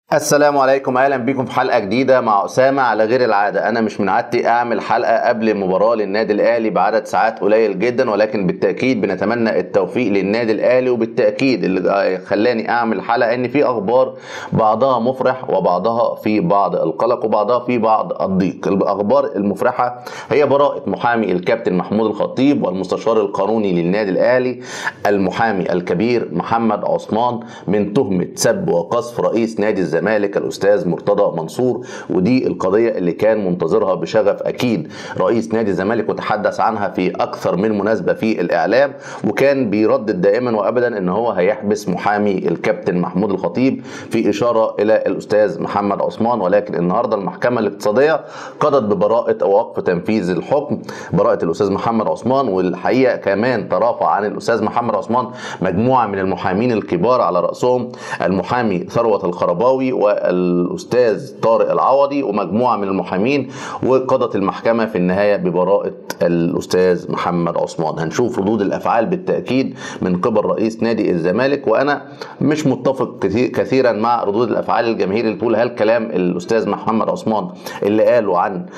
السلام عليكم اهلا بكم في حلقه جديده مع اسامه على غير العاده انا مش من عادتي اعمل حلقه قبل مباراه للنادي الاهلي بعدد ساعات قليل جدا ولكن بالتاكيد بنتمنى التوفيق للنادي الاهلي وبالتاكيد اللي خلاني اعمل حلقه ان في اخبار بعضها مفرح وبعضها في بعض القلق وبعضها في بعض الضيق الاخبار المفرحه هي براءه محامي الكابتن محمود الخطيب والمستشار القانوني للنادي الاهلي المحامي الكبير محمد عثمان من تهمه سب وقذف رئيس نادي الزمالك الزمالك الاستاذ مرتضى منصور ودي القضيه اللي كان منتظرها بشغف اكيد رئيس نادي الزمالك وتحدث عنها في اكثر من مناسبه في الاعلام وكان بيردد دائما وابدا ان هو هيحبس محامي الكابتن محمود الخطيب في اشاره الى الاستاذ محمد عثمان ولكن النهارده المحكمه الاقتصاديه قضت ببراءه او وقف تنفيذ الحكم براءه الاستاذ محمد عثمان والحقيقه كمان ترافع عن الاستاذ محمد عثمان مجموعه من المحامين الكبار على راسهم المحامي ثروت الخرباوي والاستاذ طارق العوضي ومجموعه من المحامين وقضت المحكمه في النهايه ببراءه الاستاذ محمد عثمان هنشوف ردود الافعال بالتاكيد من قبل رئيس نادي الزمالك وانا مش متفق كثيرا مع ردود الافعال الجماهير اللي تقول هل كلام الاستاذ محمد عثمان اللي قاله عن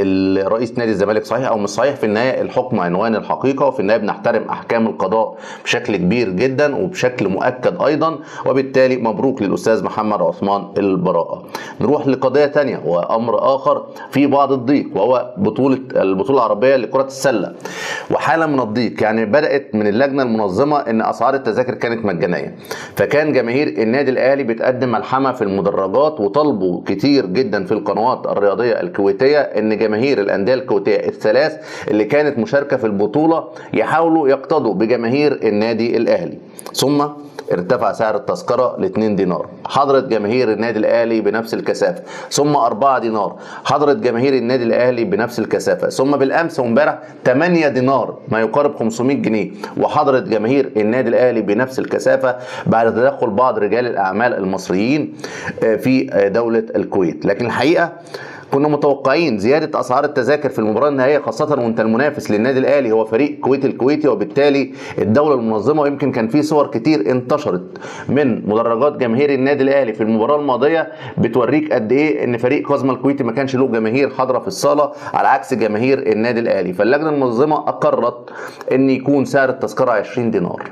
رئيس نادي الزمالك صحيح او مش صحيح في النهايه الحكم عنوان الحقيقه وفي النهايه بنحترم احكام القضاء بشكل كبير جدا وبشكل مؤكد ايضا وبالتالي مبروك للاستاذ محمد عثمان البراءه نروح لقضيه ثانيه وامر اخر في بعض الضيق وهو بطوله البطوله العربيه لكره السله وحاله من الضيق يعني بدات من اللجنه المنظمه ان اسعار التذاكر كانت مجانيه فكان جماهير النادي الاهلي بتقدم ملحمه في المدرجات وطلبوا كتير جدا في القنوات الرياضيه الكويتيه ان جماهير الانديه الكويتيه الثلاث اللي كانت مشاركه في البطوله يحاولوا يقتضوا بجماهير النادي الاهلي ثم ارتفع سعر التذكره ل 2 دينار حضرت جماهير النادي الاهلي بنفس الكثافه ثم 4 دينار حضرت جماهير النادي الاهلي بنفس الكثافه ثم بالامس وامبارح 8 دينار ما يقارب 500 جنيه وحضرت جماهير النادي الاهلي بنفس الكثافه بعد تدخل بعض رجال الاعمال المصريين في دوله الكويت لكن الحقيقه كنا متوقعين زياده اسعار التذاكر في المباراه النهائيه خاصه وانت المنافس للنادي الاهلي هو فريق كويت الكويتي وبالتالي الدوله المنظمه ويمكن كان في صور كتير انتشرت من مدرجات جماهير النادي الاهلي في المباراه الماضيه بتوريك قد ايه ان فريق كازما الكويتي ما كانش له جماهير حاضره في الصاله على عكس جماهير النادي الاهلي فاللجنه المنظمه اقرت ان يكون سعر التذكره 20 دينار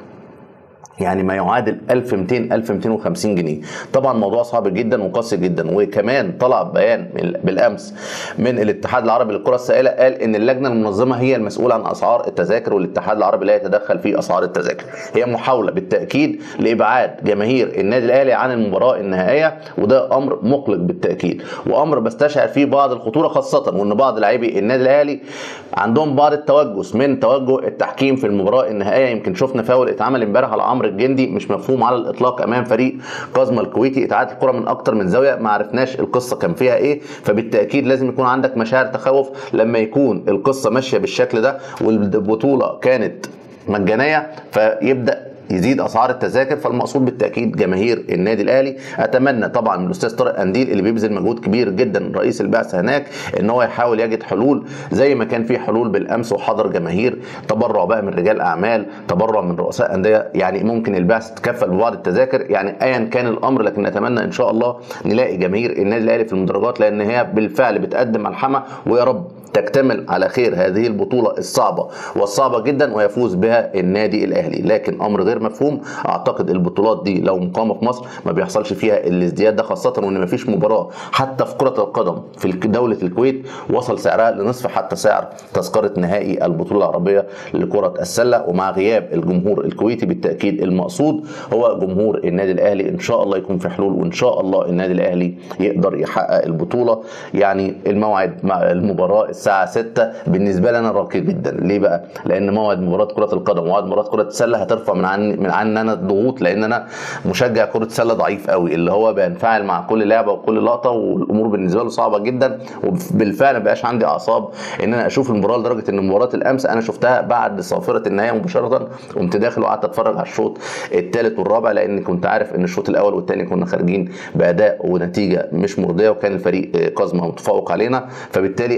يعني ما يعادل 1200 1250 جنيه طبعا موضوع صعب جدا وقاسي جدا وكمان طلع بيان بالامس من الاتحاد العربي للكره السائله قال ان اللجنه المنظمه هي المسؤوله عن اسعار التذاكر والاتحاد العربي لا يتدخل في اسعار التذاكر هي محاوله بالتاكيد لابعاد جماهير النادي الاهلي عن المباراه النهائيه وده امر مقلق بالتاكيد وامر بستشعر فيه بعض الخطوره خاصه وان بعض لاعبي النادي الاهلي عندهم بعض التوجس من توجه التحكيم في المباراه النهائيه يمكن شفنا فاول اتعمل امبارح على عمرو الجندي مش مفهوم على الاطلاق امام فريق كازما الكويتي اتعادت الكره من اكتر من زاويه ما عرفناش القصه كان فيها ايه فبالتاكيد لازم يكون عندك مشاعر تخوف لما يكون القصه ماشيه بالشكل ده والبطوله كانت مجانيه فيبدا يزيد اسعار التذاكر فالمقصود بالتاكيد جماهير النادي الاهلي اتمنى طبعا من الاستاذ طارق قنديل اللي بيبذل مجهود كبير جدا رئيس البعثه هناك ان هو يحاول يجد حلول زي ما كان في حلول بالامس وحضر جماهير تبرع بقى من رجال اعمال تبرع من رؤساء انديه يعني ممكن البعثه تتكفل ببعض التذاكر يعني ايا كان الامر لكن نتمنى ان شاء الله نلاقي جماهير النادي الاهلي في المدرجات لان هي بالفعل بتقدم ملحمه ويا رب تكتمل على خير هذه البطولة الصعبة والصعبة جدا ويفوز بها النادي الأهلي لكن أمر غير مفهوم أعتقد البطولات دي لو مقامة في مصر ما بيحصلش فيها الازدياد ده خاصة وإن ما فيش مباراة حتى في كرة القدم في دولة الكويت وصل سعرها لنصف حتى سعر تذكرة نهائي البطولة العربية لكرة السلة ومع غياب الجمهور الكويتي بالتأكيد المقصود هو جمهور النادي الأهلي إن شاء الله يكون في حلول وإن شاء الله النادي الأهلي يقدر يحقق البطولة يعني الموعد مع المباراة الساعة 6 بالنسبة لي أنا راقي جدا ليه بقى؟ لأن موعد مباراة كرة القدم وموعد مباراة كرة السلة هترفع من عني من عني أنا الضغوط لأن أنا مشجع كرة سلة ضعيف قوي اللي هو بينفعل مع كل لعبة وكل لقطة والأمور بالنسبة له صعبة جدا وبالفعل ما بقاش عندي أعصاب إن أنا أشوف المباراة لدرجة إن مباراة الأمس أنا شفتها بعد صافرة النهاية مباشرة قمت داخل وقعدت أتفرج على الشوط الثالث والرابع لأن كنت عارف إن الشوط الأول والثاني كنا خارجين بأداء ونتيجة مش مرضية وكان الفريق كازما متفوق علينا فبالتالي أنا بالنسبة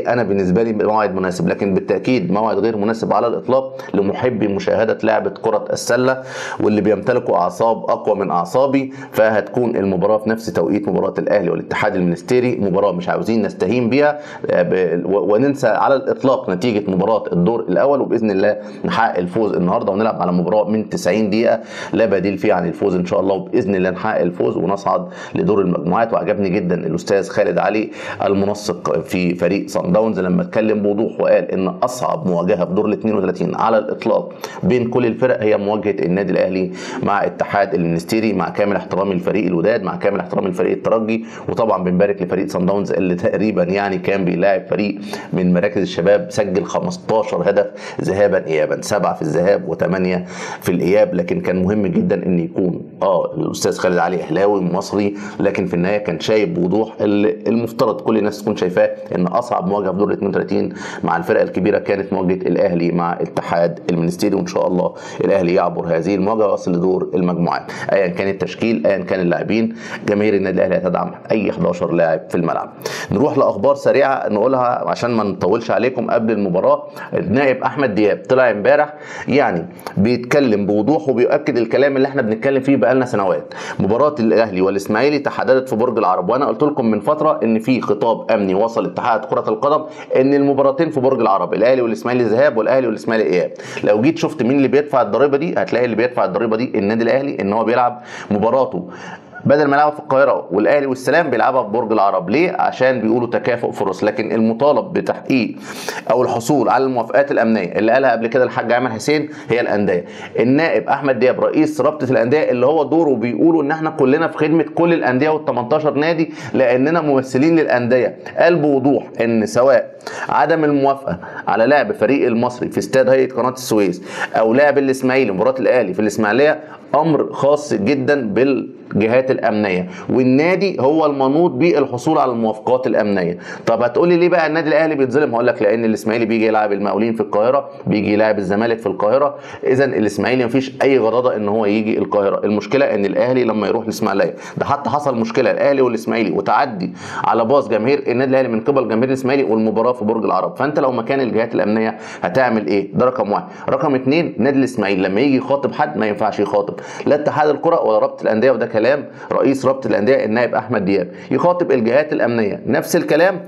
بالنسبه لي موعد مناسب لكن بالتاكيد موعد غير مناسب على الاطلاق لمحبي مشاهده لعبه كره السله واللي بيمتلكوا اعصاب اقوى من اعصابي فهتكون المباراه في نفس توقيت مباراه الاهلي والاتحاد المنستيري مباراه مش عاوزين نستهين بيها آه، ب- و- وننسى على الاطلاق نتيجه مباراه الدور الاول وباذن الله نحقق الفوز النهارده ونلعب على مباراه من 90 دقيقه لا بديل فيها عن الفوز ان شاء الله وباذن الله نحقق الفوز ونصعد لدور المجموعات وعجبني جدا الاستاذ خالد علي المنسق في فريق صن داونز لما اتكلم بوضوح وقال ان اصعب مواجهه في دور ال 32 على الاطلاق بين كل الفرق هي مواجهه النادي الاهلي مع اتحاد المنستيري مع كامل احترامي لفريق الوداد مع كامل احترامي لفريق الترجي وطبعا بنبارك لفريق صن داونز اللي تقريبا يعني كان بيلاعب فريق من مراكز الشباب سجل 15 هدف ذهابا ايابا سبعه في الذهاب وثمانيه في الاياب لكن كان مهم جدا ان يكون اه الاستاذ خالد علي اهلاوي مصري لكن في النهايه كان شايف بوضوح اللي المفترض كل الناس تكون شايفاه ان اصعب مواجهه في دور ال 32 مع الفرق الكبيره كانت مواجهه الاهلي مع اتحاد المنستيري وان شاء الله الاهلي يعبر هذه المواجهه ويصل لدور المجموعات ايا كان التشكيل ايا كان اللاعبين جماهير النادي الاهلي هتدعم اي 11 لاعب في الملعب نروح لاخبار سريعه نقولها عشان ما نطولش عليكم قبل المباراه النائب احمد دياب طلع امبارح يعني بيتكلم بوضوح وبيؤكد الكلام اللي احنا بنتكلم فيه بقالنا سنوات مباراه الاهلي والاسماعيلي تحددت في برج العرب وانا قلت لكم من فتره ان في خطاب امني وصل اتحاد كره القدم ان المباراتين في برج العرب الاهلي والاسماعيلي ذهاب والاهلي والاسماعيلي اياب لو جيت شفت مين اللي بيدفع الضريبه دي هتلاقي اللي بيدفع الضريبه دي النادي الاهلي ان هو بيلعب مباراته بدل ما يلعبها في القاهره والاهلي والسلام بيلعبها في برج العرب ليه عشان بيقولوا تكافؤ فرص لكن المطالب بتحقيق او الحصول على الموافقات الامنيه اللي قالها قبل كده الحاج عامر حسين هي الانديه النائب احمد دياب رئيس رابطه الانديه اللي هو دوره بيقولوا ان احنا كلنا في خدمه كل الانديه وال 18 نادي لاننا ممثلين للانديه قال بوضوح ان سواء عدم الموافقه على لعب فريق المصري في استاد هيئه قناه السويس او لعب الاسماعيلي مباراه الاهلي في الاسماعيليه امر خاص جدا بالجهات الامنيه والنادي هو المنوط بالحصول على الموافقات الامنيه طب هتقولي ليه بقى النادي الاهلي بيتظلم هقول لك لان الاسماعيلي بيجي يلعب المقاولين في القاهره بيجي يلعب الزمالك في القاهره اذا الاسماعيلي مفيش اي غضاضه ان هو يجي القاهره المشكله ان الاهلي لما يروح الاسماعيليه ده حتى حصل مشكله الاهلي والاسماعيلي وتعدي على باص جماهير النادي الاهلي من قبل جماهير الاسماعيلي والمباراه في برج العرب فانت لو مكان الجهات الامنيه هتعمل ايه ده رقم واحد رقم اثنين نادي الاسماعيلي لما يجي يخاطب حد ما ينفعش يخاطب لا اتحاد الكره ولا رابطه الانديه وده كلام رئيس رابطه الانديه النائب احمد دياب يخاطب الجهات الامنيه نفس الكلام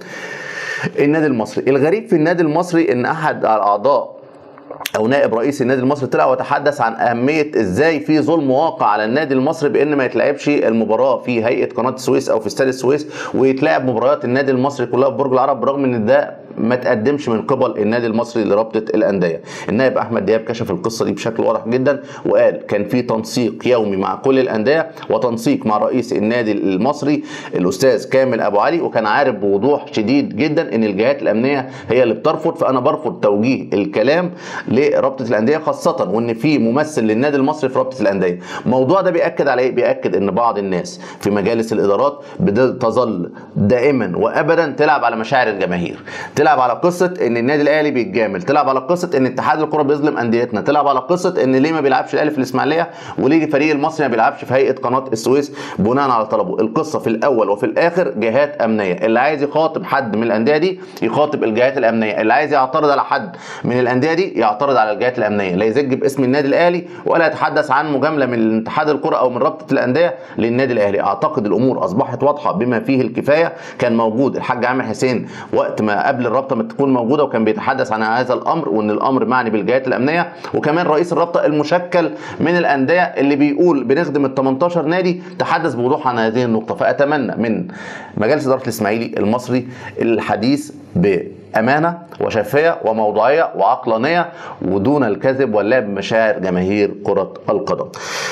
النادي المصري الغريب في النادي المصري ان احد الاعضاء او نائب رئيس النادي المصري طلع وتحدث عن اهميه ازاي في ظلم واقع على النادي المصري بان ما يتلعبش المباراه في هيئه قناه السويس او في استاد السويس ويتلعب مباريات النادي المصري كلها في برج العرب برغم ان ده ما تقدمش من قبل النادي المصري لرابطه الانديه النائب احمد دياب كشف القصه دي بشكل واضح جدا وقال كان في تنسيق يومي مع كل الانديه وتنسيق مع رئيس النادي المصري الاستاذ كامل ابو علي وكان عارف بوضوح شديد جدا ان الجهات الامنيه هي اللي بترفض فانا برفض توجيه الكلام لرابطه الانديه خاصه وان في ممثل للنادي المصري في رابطه الانديه الموضوع ده بياكد على ايه بياكد ان بعض الناس في مجالس الادارات بتظل دائما وابدا تلعب على مشاعر الجماهير تلعب على قصه ان النادي الاهلي بيتجامل تلعب على قصه ان اتحاد الكره بيظلم انديتنا تلعب على قصه ان ليه ما بيلعبش الاهلي في الاسماعيليه وليه فريق المصري ما بيلعبش في هيئه قناه السويس بناء على طلبه القصه في الاول وفي الاخر جهات امنيه اللي عايز يخاطب حد من الانديه دي يخاطب الجهات الامنيه اللي عايز يعترض على حد من الانديه دي يعترض على الجهات الامنيه لا يزج باسم النادي الاهلي ولا يتحدث عن مجامله من اتحاد الكره او من رابطه الانديه للنادي الاهلي اعتقد الامور اصبحت واضحه بما فيه الكفايه كان موجود الحاج عامر حسين وقت ما قبل الرابطه ما تكون موجوده وكان بيتحدث عن هذا الامر وان الامر معني بالجهات الامنيه وكمان رئيس الرابطه المشكل من الانديه اللي بيقول بنخدم ال 18 نادي تحدث بوضوح عن هذه النقطه فاتمنى من مجلس اداره الاسماعيلي المصري الحديث بامانه وشفافيه وموضوعيه وعقلانيه ودون الكذب واللعب بمشاعر جماهير كره القدم.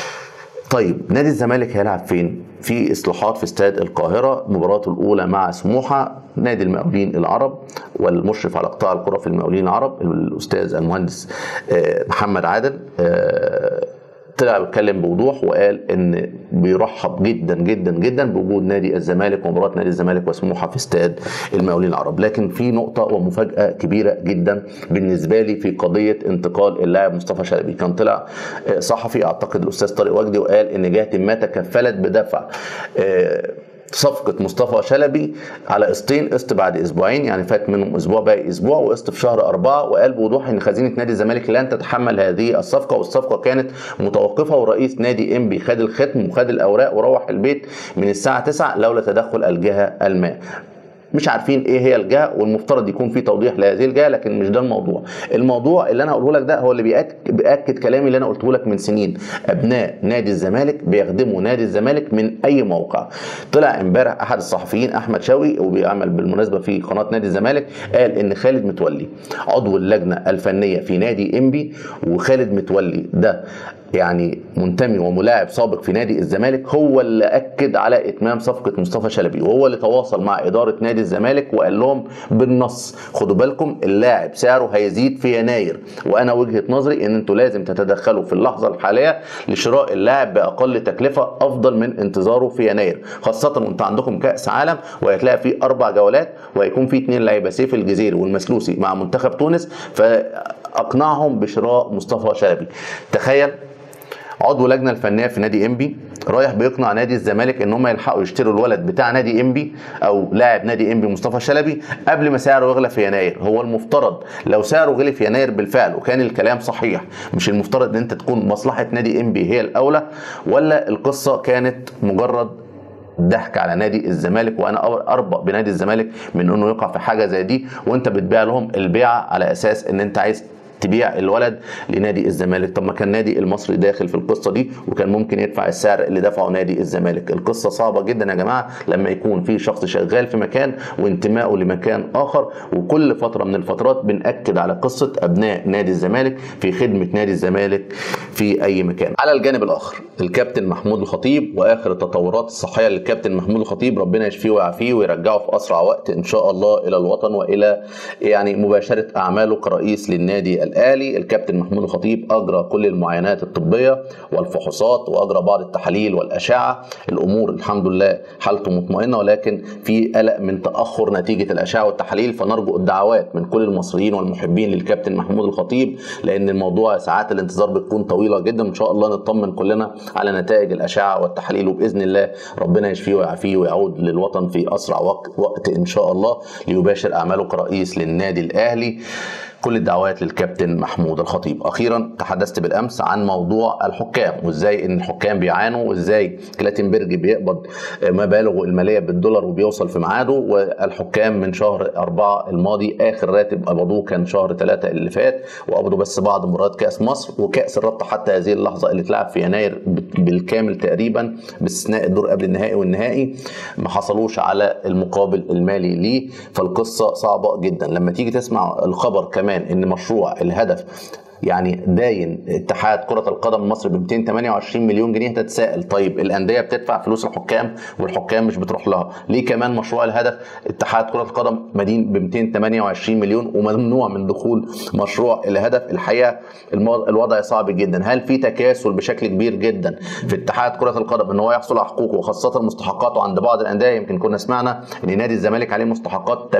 طيب نادي الزمالك هيلعب فين؟ في اصلاحات في استاد القاهره مباراته الاولى مع سموحه نادي المقاولين العرب والمشرف على قطاع الكره في المقاولين العرب الاستاذ المهندس محمد عادل طلع بيتكلم بوضوح وقال ان بيرحب جدا جدا جدا بوجود نادي الزمالك ومباراه نادي الزمالك وسموحه في استاد المقاولين العرب لكن في نقطه ومفاجاه كبيره جدا بالنسبه لي في قضيه انتقال اللاعب مصطفى شلبي كان طلع صحفي اعتقد الاستاذ طارق وجدي وقال ان جهه ما تكفلت بدفع صفقة مصطفى شلبي على قسطين قسط بعد اسبوعين يعني فات منهم اسبوع باقي اسبوع وقسط في شهر أربعة وقال بوضوح ان خزينة نادي الزمالك لن تتحمل هذه الصفقة والصفقة كانت متوقفة ورئيس نادي انبي خد الختم وخد الاوراق وروح البيت من الساعة 9 لولا تدخل الجهة الماء مش عارفين ايه هي الجهه والمفترض يكون في توضيح لهذه الجهه لكن مش ده الموضوع الموضوع اللي انا هقوله لك ده هو اللي بيأكد, بيأكد كلامي اللي انا قلته لك من سنين ابناء نادي الزمالك بيخدموا نادي الزمالك من اي موقع طلع امبارح احد الصحفيين احمد شوقي وبيعمل بالمناسبه في قناه نادي الزمالك قال ان خالد متولي عضو اللجنه الفنيه في نادي انبي وخالد متولي ده يعني منتمي وملاعب سابق في نادي الزمالك هو اللي اكد على اتمام صفقه مصطفى شلبي وهو اللي تواصل مع اداره نادي الزمالك وقال لهم بالنص خدوا بالكم اللاعب سعره هيزيد في يناير وانا وجهه نظري ان انتوا لازم تتدخلوا في اللحظه الحاليه لشراء اللاعب باقل تكلفه افضل من انتظاره في يناير خاصه وانت عندكم كاس عالم وهتلاقي فيه اربع جولات وهيكون فيه اثنين لعيبه سيف الجزيري والمسلوسي مع منتخب تونس فاقنعهم بشراء مصطفى شلبي تخيل عضو لجنه الفنيه في نادي انبي رايح بيقنع نادي الزمالك ان هم يلحقوا يشتروا الولد بتاع نادي انبي او لاعب نادي انبي مصطفى شلبي قبل ما سعره يغلى في يناير هو المفترض لو سعره غلي في يناير بالفعل وكان الكلام صحيح مش المفترض ان انت تكون مصلحه نادي انبي هي الاولى ولا القصه كانت مجرد ضحك على نادي الزمالك وانا اربق بنادي الزمالك من انه يقع في حاجه زي دي وانت بتبيع لهم البيعه على اساس ان انت عايز تبيع الولد لنادي الزمالك طب ما كان نادي المصري داخل في القصه دي وكان ممكن يدفع السعر اللي دفعه نادي الزمالك القصه صعبه جدا يا جماعه لما يكون في شخص شغال في مكان وانتمائه لمكان اخر وكل فتره من الفترات بناكد على قصه ابناء نادي الزمالك في خدمه نادي الزمالك في اي مكان على الجانب الاخر الكابتن محمود الخطيب واخر التطورات الصحيه للكابتن محمود الخطيب ربنا يشفيه ويعافيه ويرجعه في اسرع وقت ان شاء الله الى الوطن والى يعني مباشره اعماله كرئيس للنادي الآلي الكابتن محمود الخطيب أجرى كل المعاينات الطبية والفحوصات وأجرى بعض التحاليل والأشعة الأمور الحمد لله حالته مطمئنة ولكن في قلق من تأخر نتيجة الأشعة والتحاليل فنرجو الدعوات من كل المصريين والمحبين للكابتن محمود الخطيب لأن الموضوع ساعات الانتظار بتكون طويلة جدا إن شاء الله نطمن كلنا على نتائج الأشعة والتحاليل وبإذن الله ربنا يشفيه ويعافيه ويعود للوطن في أسرع وقت إن شاء الله ليباشر أعماله كرئيس للنادي الأهلي كل الدعوات للكابتن محمود الخطيب اخيرا تحدثت بالامس عن موضوع الحكام وازاي ان الحكام بيعانوا وازاي كلاتنبرج بيقبض مبالغه الماليه بالدولار وبيوصل في ميعاده والحكام من شهر أربعة الماضي اخر راتب قبضوه كان شهر ثلاثة اللي فات وقبضوا بس بعض مباريات كاس مصر وكاس الرابطه حتى هذه اللحظه اللي اتلعب في يناير بالكامل تقريبا باستثناء الدور قبل النهائي والنهائي ما حصلوش على المقابل المالي ليه فالقصه صعبه جدا لما تيجي تسمع الخبر كمان كمان ان مشروع الهدف يعني داين اتحاد كره القدم المصري ب 228 مليون جنيه هتتساءل طيب الانديه بتدفع فلوس الحكام والحكام مش بتروح لها ليه كمان مشروع الهدف اتحاد كره القدم مدين ب 228 مليون وممنوع من دخول مشروع الهدف الحقيقه الوضع صعب جدا هل في تكاسل بشكل كبير جدا في اتحاد كره القدم ان هو يحصل على حقوقه وخاصه مستحقاته عند بعض الانديه يمكن كنا سمعنا ان نادي الزمالك عليه مستحقات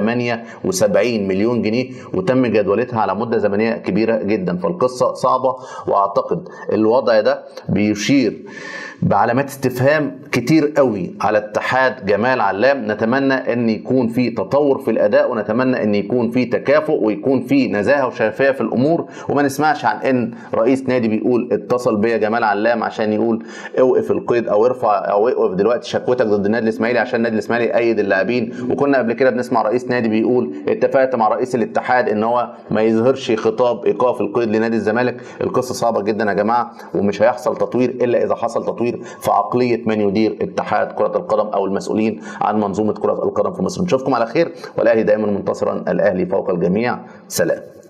78 مليون جنيه وتم جدولتها على مده زمنيه كبيره جدا القصه صعبه واعتقد الوضع ده بيشير بعلامات استفهام كتير قوي على اتحاد جمال علام نتمنى ان يكون في تطور في الاداء ونتمنى ان يكون في تكافؤ ويكون في نزاهه وشفافيه في الامور وما نسمعش عن ان رئيس نادي بيقول اتصل بيا جمال علام عشان يقول اوقف القيد او ارفع او اوقف دلوقتي شكوتك ضد النادي الاسماعيلي عشان النادي الاسماعيلي يأيد اللاعبين وكنا قبل كده بنسمع رئيس نادي بيقول اتفقت مع رئيس الاتحاد ان هو ما يظهرش خطاب ايقاف القيد لنادي الزمالك القصه صعبه جدا يا جماعه ومش هيحصل تطوير الا اذا حصل تطوير في عقليه من يدير اتحاد كره القدم او المسؤولين عن منظومه كره القدم في مصر نشوفكم على خير والاهلي دائما منتصرا الاهلي فوق الجميع سلام